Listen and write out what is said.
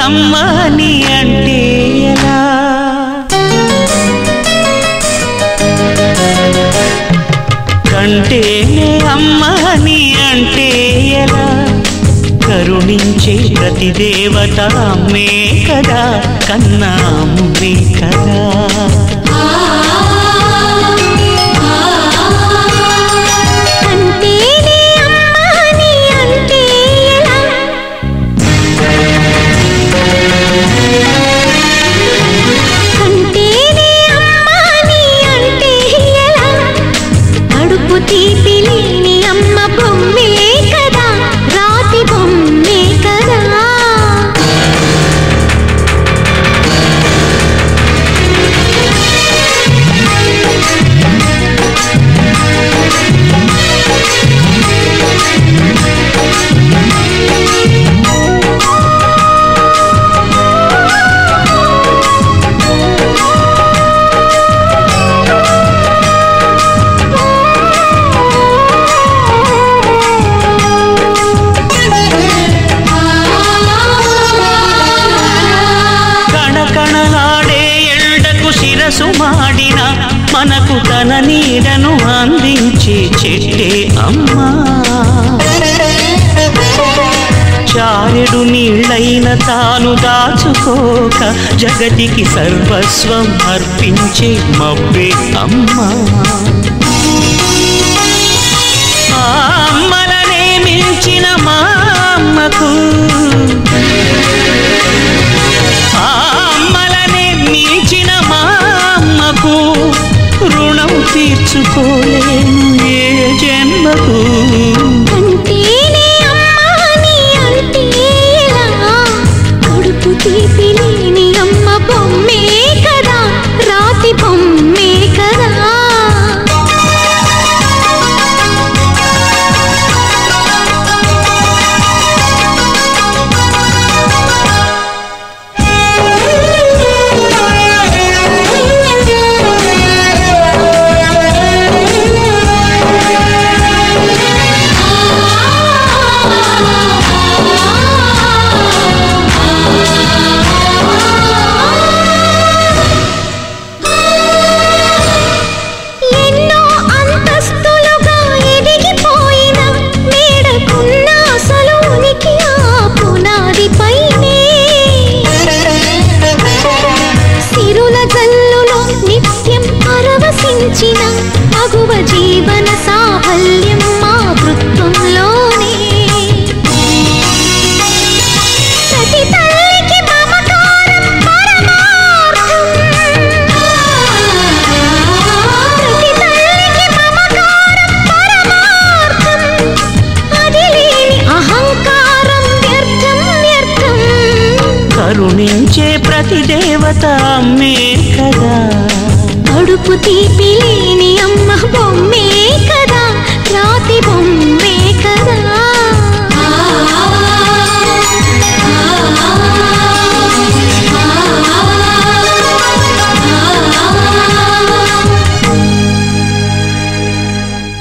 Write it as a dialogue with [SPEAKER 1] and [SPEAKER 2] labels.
[SPEAKER 1] అమ్మ నీ అంటే ఎలా కంటేనే అమ్మ నీ అంటే ఎలా కరుణించే ప్రతి దేవత అమ్మే కదా కన్నా అమ్మే కదా
[SPEAKER 2] అంటేనే అమ్మా నీ అంటే ఎలా అంటేనే అమ్మా నీ అంటే ఎలా కడుపు తీపి లేని అమ్మ బొమ్మే కదా రాతి బొమ్మే కదా
[SPEAKER 1] కణకణలాడే ఎండకు శిరసు మాడిన మనకు తన నీడను అందించే చెట్టే అమ్మా చారెడు నీళ్ళైన తాను దాచుకోక జగతికి సర్వస్వం అర్పించే మబ్బే అమ్మా ఆ అమ్మలనే మించిన మా అమ్మకు ఆ అమ్మలనే మించిన మా అమ్మకు రుణం తీర్చుకోలేను ఏ జన్మకు
[SPEAKER 2] అంటేనే అమ్మా నీ అంటే ఎలా కడుపు తీపి లేని అమ్మ బొమ్మే కదా రాతి బొమ్మే కదా ఎన్నో అంతస్తులుగా ఎదిగిపోయిన మేడకున్న అసలు ఉనికి ఆ పునాదిపైనే సిరుల జల్లులో నిత్యం పరవశించిన మగువ జీవన సాఫల్యం మాతృత్వంలోనే ప్రతి తల్లికి మమకారం పరమార్థం ప్రతి తల్లికి మమకారం పరమార్థం అది లేని అహంకారం వ్యర్థం వ్యర్థం
[SPEAKER 1] కరుణించే ప్రతి దేవత అమ్మే కదా
[SPEAKER 2] కడుపు తీపి లేని అమ్మ బొమ్మే కదా రాతి బొమ్మ